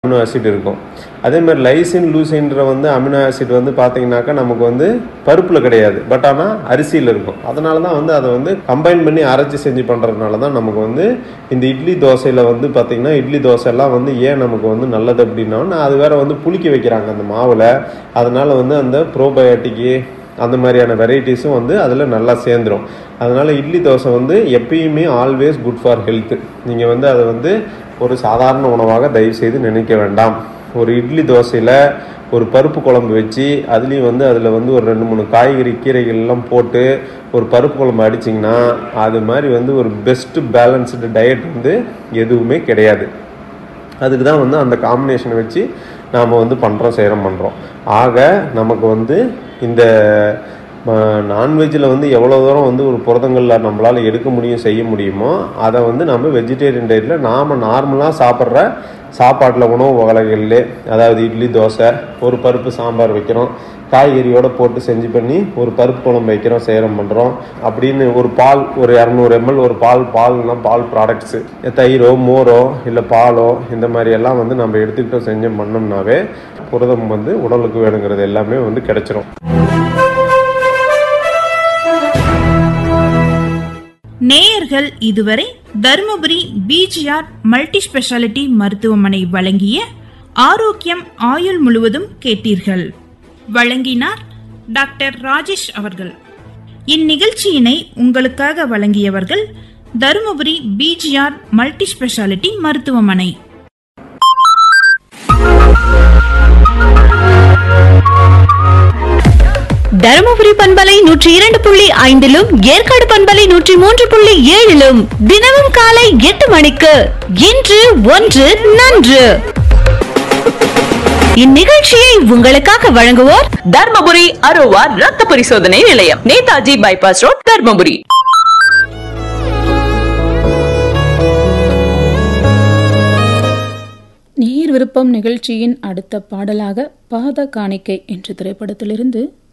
amino acid இருக்கும் அதே மாதிரி லைசின் லூசின்ற வந்து அமினோ ஆசிட் வந்து பார்த்தீங்கன்னாக்கா நமக்கு வந்து பருப்பில் கிடையாது பட் ஆனால் அரிசியில் இருக்கும் அதனால தான் வந்து அதை வந்து கம்பைன் பண்ணி அரைச்சி செஞ்சு பண்ணுறதுனால தான் நமக்கு வந்து இந்த இட்லி தோசையில் வந்து பார்த்தீங்கன்னா இட்லி தோசைலாம் வந்து ஏன் நமக்கு வந்து நல்லது அப்படின்னா அது வேற வந்து புளிக்க வைக்கிறாங்க அந்த மாவில் அதனால வந்து அந்த ப்ரோபயோட்டிக்கு அந்த மாதிரியான வெரைட்டிஸும் வந்து அதில் நல்லா சேர்ந்துடும் அதனால் இட்லி தோசை வந்து எப்பயுமே ஆல்வேஸ் குட் ஃபார் ஹெல்த்து நீங்கள் வந்து அதை வந்து ஒரு சாதாரண உணவாக தயவு செய்து நினைக்க வேண்டாம் ஒரு இட்லி தோசையில் ஒரு பருப்பு குழம்பு வச்சு அதுலேயும் வந்து அதில் வந்து ஒரு ரெண்டு மூணு காய்கறி கீரைகள் எல்லாம் போட்டு ஒரு பருப்பு குழம்பு அடிச்சிங்கன்னா அது மாதிரி வந்து ஒரு பெஸ்ட்டு பேலன்ஸ்டு டயட் வந்து எதுவுமே கிடையாது அதுக்கு தான் வந்து அந்த காம்பினேஷனை வச்சு நாம் வந்து பண்ணுறோம் செய்கிறோம் பண்ணுறோம் ஆக நமக்கு வந்து இந்த நான்வெஜ்ஜில் வந்து எவ்வளோ தூரம் வந்து ஒரு புரதங்களில் நம்மளால் எடுக்க முடியும் செய்ய முடியுமோ அதை வந்து நம்ம வெஜிடேரியன் டயட்டில் நாம் நார்மலாக சாப்பிட்ற சாப்பாட்டில் உணவு வகைகள்லே அதாவது இட்லி தோசை ஒரு பருப்பு சாம்பார் வைக்கிறோம் காய்கறியோடு போட்டு செஞ்சு பண்ணி ஒரு பருப்பு குழம்பு வைக்கிறோம் சேரம் பண்ணுறோம் அப்படின்னு ஒரு பால் ஒரு இரநூறு எம்எல் ஒரு பால் பால்னா பால் ப்ராடக்ட்ஸு தயிரோ மோரோ இல்லை பாலோ இந்த மாதிரி எல்லாம் வந்து நம்ம எடுத்துக்கிட்டோம் செஞ்சோம் பண்ணோம்னாவே புரதம் வந்து உடலுக்கு வேணுங்கிறது எல்லாமே வந்து கிடைச்சிரும் நேயர்கள் இதுவரை தருமபுரி பிஜிஆர் மல்டி ஸ்பெஷாலிட்டி மருத்துவமனை வழங்கிய ஆரோக்கியம் ஆயுள் முழுவதும் கேட்டீர்கள் வழங்கினார் டாக்டர் ராஜேஷ் அவர்கள் இந்நிகழ்ச்சியினை உங்களுக்காக வழங்கியவர்கள் தருமபுரி பிஜிஆர் மல்டி ஸ்பெஷாலிட்டி மருத்துவமனை தருமபுரி பண்பலை நூற்றி இரண்டு புள்ளி ஐந்திலும் ஏற்காடு பண்பலை நூற்றி மூன்று புள்ளி ஏழிலும் தினமும் காலை எட்டு மணிக்கு இன்று ஒன்று நன்று இந்நிகழ்ச்சியை உங்களுக்காக வழங்குவோர் தர்மபுரி அரோவா ரத்த பரிசோதனை நிலையம் நேதாஜி பைபாஸ் ரோட் தர்மபுரி நேர் விருப்பம் நிகழ்ச்சியின் அடுத்த பாடலாக பாத காணிக்கை என்ற திரைப்படத்திலிருந்து